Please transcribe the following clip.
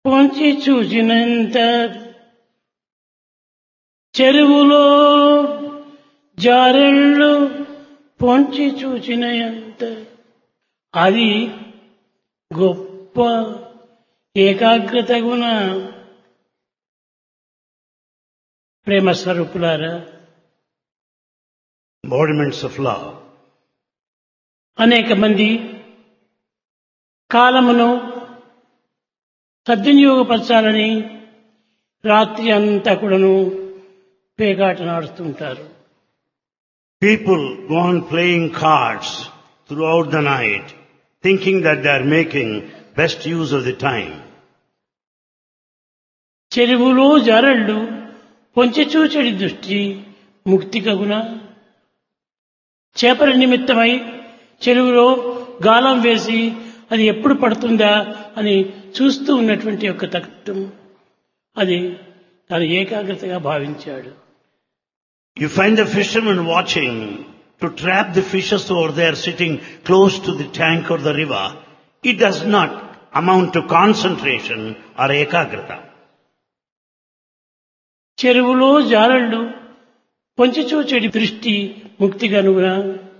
పొంచి చూసినంత చెరువులో జారెళ్ళు పొంచి చూచిన ఎంత అది గొప్ప ఏకాగ్రత గుణ ప్రేమ స్వరూపులారా embodiments of love. అనేక మంది కాలమును సద్వినియోగపరచాలని రాత్రి అంతా కూడాను పేకాట నాడుతుంటారు People go on playing cards throughout the night, thinking that they are making best use of the time. చెరువులో జారళ్ళు పొంచి చూచడి దృష్టి ముక్తి కగున చేపల నిమిత్తమై చెరువులో గాలం వేసి అది ఎప్పుడు పడుతుందా అని చూస్తూ ఉన్నటువంటి యొక్క తత్వం అది తను ఏకాగ్రతగా భావించాడు You find the fisherman watching to trap the fishes over there sitting close to the tank or the river. It does not amount to concentration or ekagrata. చెరువులో జారళ్ళు పొంచి చూచెడి దృష్టి ముక్తి కనుగొన